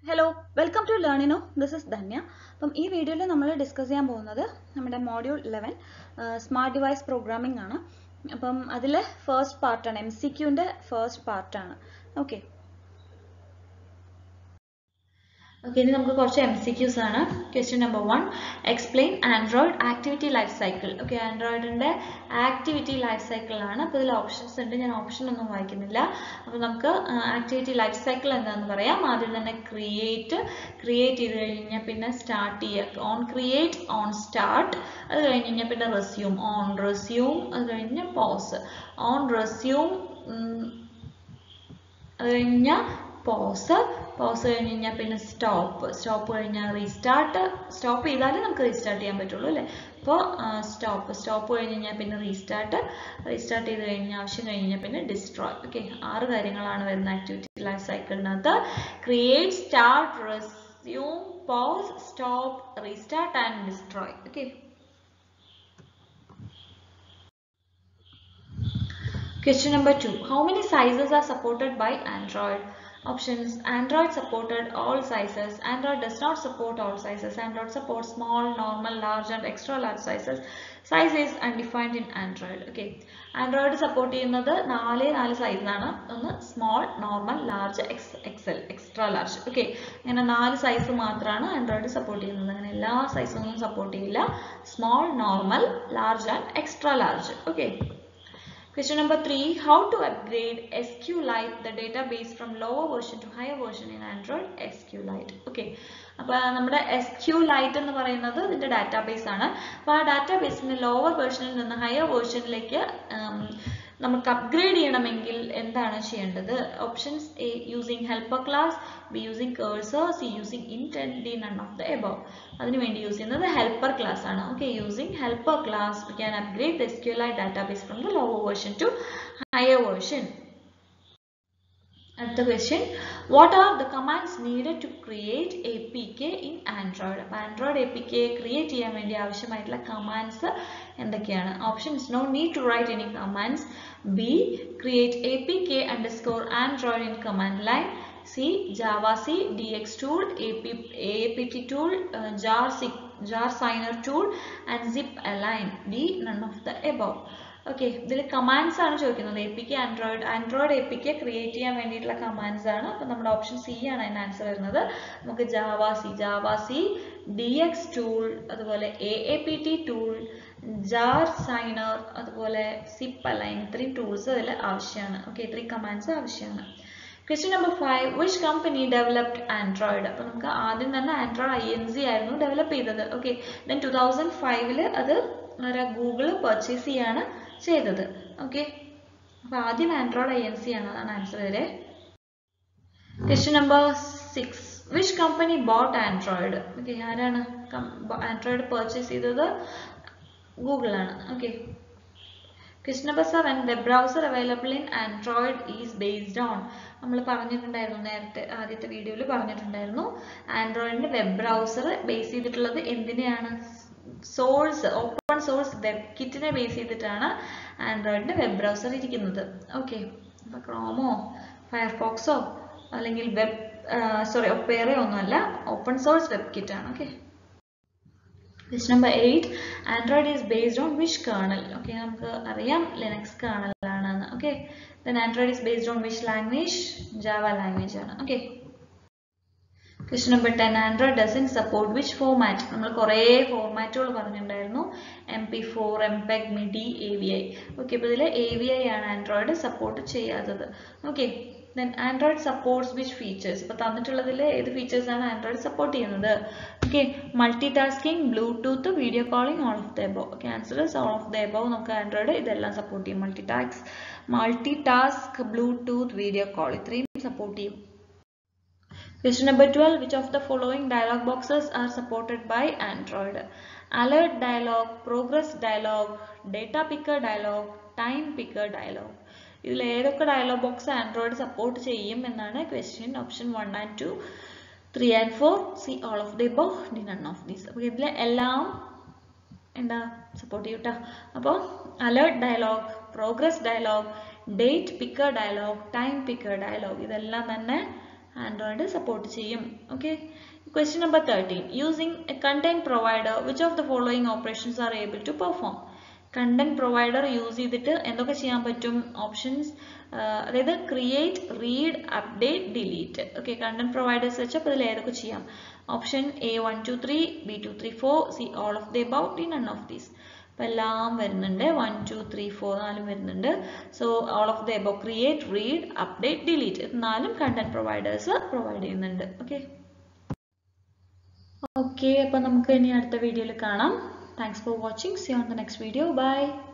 Hello welcome to Learnino this is Dhanya അപ്പം ഈ വീഡിയോയിൽ നമ്മൾ ഡിസ്കസ് ചെയ്യാൻ പോകുന്നത് നമ്മുടെ module eleven smart device programming ആണ് അപ്പം അതിലെ ഫസ്റ്റ് പാർട്ടാണ് എം സി ക്യൂവിൻ്റെ ഫസ്റ്റ് പാർട്ടാണ് ഓക്കെ ഓക്കെ ഇനി നമുക്ക് കുറച്ച് എം സി ക്യൂസ് ആണ് question number one explain Android activity life cycle okay ആൻഡ്രോയിഡിൻ്റെ ആക്ടിവിറ്റി ലൈഫ് സൈക്കിൾ ആണ് അപ്പോൾ ഇതിൽ ഓപ്ഷൻസ് ഉണ്ട് ഞാൻ ഓപ്ഷൻ ഒന്നും വായിക്കുന്നില്ല അപ്പോൾ നമുക്ക് ആക്ടിവിറ്റി ലൈഫ് സൈക്കിൾ എന്താണെന്ന് പറയാം ആദ്യം തന്നെ ക്രിയേറ്റ് ക്രിയേറ്റ് ചെയ്ത് കഴിഞ്ഞാൽ പിന്നെ സ്റ്റാർട്ട് ചെയ്യുക ഓൺ ക്രിയേറ്റ് ഓൺ സ്റ്റാർട്ട് അത് കഴിഞ്ഞ് കഴിഞ്ഞാൽ പിന്നെ റെസ്യൂം ഓൺ റെസ്യൂം അത് കഴിഞ്ഞ് പോസ് ഓൺ റെസ്യൂം അത് കഴിഞ്ഞാൽ പോസ് പോസ് കഴിഞ്ഞ് കഴിഞ്ഞാൽ പിന്നെ സ്റ്റോപ്പ് സ്റ്റോപ്പ് കഴിഞ്ഞാൽ റീസ്റ്റാർട്ട് സ്റ്റോപ്പ് ചെയ്താലേ നമുക്ക് റീസ്റ്റാർട്ട് ചെയ്യാൻ പറ്റുള്ളൂ അല്ലേ അപ്പോൾ സ്റ്റോപ്പ് സ്റ്റോപ്പ് കഴിഞ്ഞ് കഴിഞ്ഞാൽ പിന്നെ റീസ്റ്റാർട്ട് റീസ്റ്റാർട്ട് ചെയ്ത് കഴിഞ്ഞാൽ ആവശ്യം കഴിഞ്ഞ് കഴിഞ്ഞാൽ പിന്നെ ഡിസ്ട്രോയ് ഓക്കെ ആറ് കാര്യങ്ങളാണ് വരുന്ന ആക്ടിവിറ്റി ലൈഫ് സൈക്കിളിനകത്ത് create start resume pause stop restart and destroy okay Question number two. How many sizes are supported by Android? Options. Android supported all sizes. Android does not support all sizes. Android supports small, normal, large and extra large sizes. Size is undefined in Android. Okay. Android support ചെയ്യുന്നത് നാല് നാല് സൈസാണ് ഒന്ന് small normal large X XL extra large okay അങ്ങനെ നാല് size മാത്രമാണ് Android support ചെയ്യുന്നത് അങ്ങനെ എല്ലാ സൈസൊന്നും സപ്പോർട്ട് ചെയ്യില്ല small normal large and extra large okay Question number three, how to upgrade SQLite, the database from lower version to higher version in Android SQLite. Okay. അപ്പോൾ നമ്മുടെ എസ് ക്യു ലൈറ്റ് എന്ന് പറയുന്നത് ഇതിൻ്റെ ഡാറ്റാബേസ് ആണ് അപ്പോൾ ആ ഡാറ്റാബേസിന് lower വേർഷനിൽ നിന്ന് higher വേർഷനിലേക്ക് നമുക്ക് അപ്ഗ്രേഡ് ചെയ്യണമെങ്കിൽ എന്താണ് ചെയ്യേണ്ടത് options A using helper class B using cursor C using intent D none of the above അതിന് വേണ്ടി യൂസ് ചെയ്യുന്നത് ഹെൽപ്പർ ക്ലാസ് ആണ് okay using helper class we can upgrade the SQLite database from the lower version to higher version അടുത്ത question what are the commands needed to create A P K in Android അപ്പോൾ Android A P K create ചെയ്യാൻ വേണ്ടി ആവശ്യമായിട്ടുള്ള commands എന്തൊക്കെയാണ് options no need to write any commands B create A P K under score Android in command line C Java C D X tool A P A P T tool jar C jar signer tool and zip align D none of the above okay ഇതിൽ commands ആണ് ചോദിക്കുന്നത് A P K Android Android A P K create ചെയ്യാൻ വേണ്ടിയിട്ടുള്ള commands ആണ് അപ്പോൾ നമ്മുടെ option C ആണ് അതിന് ആൻസർ വരുന്നത് നമുക്ക് Java C Java C D X tool അതുപോലെ A A P T tool jar signer അതുപോലെ സിപ്പ് അലൈൻ ഇത്രയും ടൂൾസ് അതിൽ ആവശ്യമാണ് ഓക്കെ ഇത്രയും കമാൻഡ്സ് ആവശ്യമാണ് question number five which company developed Android അപ്പോൾ നമുക്ക് ആദ്യം തന്നെ ആൻഡ്രോയിഡ് ഐ എൻ സി ആയിരുന്നു ഡെവലപ്പ് ചെയ്തത് ഓക്കെ ദെൻ ടു തൗസൻഡ് ഫൈവില് അത് ഗൂഗിൾ പർച്ചേസ് ചെയ്യാണ് ചെയ്തത് ഓക്കെ അപ്പോൾ ആദ്യം ആൻഡ്രോയിഡ് ഐ എൻ സി ആണ് അതാണ് ആൻസർ വരെ question number six which company bought Android okay ആരാണ് ആൻഡ്രോയിഡ് പർച്ചേസ് ചെയ്തത് ഗൂഗിളാണ് okay question number seven web browser available in Android is based on നമ്മൾ പറഞ്ഞിട്ടുണ്ടായിരുന്നു നേരത്തെ ആദ്യത്തെ വീഡിയോയിൽ പറഞ്ഞിട്ടുണ്ടായിരുന്നു ആൻഡ്രോയിഡിന്റെ വെബ് ബ്രൗസർ ബേസ് ചെയ്തിട്ടുള്ളത് എന്തിനെയാണ് സോഴ്സ് ഓപ്പൺ സോഴ്സ് വെബ് കിറ്റിനെ ബേസ് ചെയ്തിട്ടാണ് ആൻഡ്രോയിഡിന്റെ വെബ് ബ്രൗസർ ഇരിക്കുന്നത് ഓക്കെ അപ്പോൾ ക്രോമോ ഫയർഫോക്സോ അല്ലെങ്കിൽ വെബ് സോറി ഒപ്പേറയോ ഒന്നുമല്ല ഓപ്പൺ സോഴ്സ് വെബ് കിറ്റ് ആണ് okay Question number 8 Android is based on which kernel? Okay, നമുക്ക് അറിയാം ലിനക്സ് കേർണൽ ആണെന്ന് okay then Android is based on which language? Java language ആണ് ഓക്കെ question number ten Android doesn't support which format നമ്മൾ കുറേ ഫോർമാറ്റുകൾ പറഞ്ഞിട്ടുണ്ടായിരുന്നു M P four MPEG MIDI A V I okay ഇപ്പോൾ ഇതിൽ എ വി ഐ ആണ് Android support ചെയ്യാത്തത് okay then Android supports which features ഇപ്പോൾ തന്നിട്ടുള്ളതിൽ ഏത് ഫീച്ചേഴ്സ് ആണ് ആൻഡ്രോയിഡ് സപ്പോർട്ട് ചെയ്യുന്നത് okay multitasking Bluetooth video calling all of the above okay answer is all of the above നമുക്ക് Android ഇതെല്ലാം support ചെയ്യും multitask multitask Bluetooth video call ഇത്രയും support ചെയ്യും Question number 12. Which of the following dialog boxes are supported by Android? Alert dialog, progress dialog, data picker dialog, time picker dialog. ഇതിൽ ഏതൊക്കെ dialogue box Android support ചെയ്യും എന്നാണ് question option one and two three and four C all of the above D none of these അപ്പോൾ ഇതിൽ എല്ലാം എന്താ support ചെയ്യൂട്ടാ അപ്പോൾ alert dialog progress dialog date picker dialog time picker dialog ഇതെല്ലാം തന്നെ ആൻഡ്രോയിഡ് സപ്പോർട്ട് ചെയ്യും okay question number thirteen using a content provider which of the following operations are able to perform content provider use ചെയ്തിട്ട് എന്തൊക്കെ ചെയ്യാൻ പറ്റും options അതായത് create read update delete okay content providers വെച്ചപ്പോൾ ഇതിൽ ഏതൊക്കെ ചെയ്യാം option A one two three B two three four C all of the above D none of these അപ്പോൾ എല്ലാം വരുന്നുണ്ട് വൺ ടു ത്രീ ഫോർ നാലും വരുന്നുണ്ട് so all of the above create read update delete ഇത് നാലും content providers provide ചെയ്യുന്നുണ്ട് okay okay അപ്പോൾ നമുക്ക് ഇനി അടുത്ത വീഡിയോയിൽ കാണാം thanks for watching see on the next video by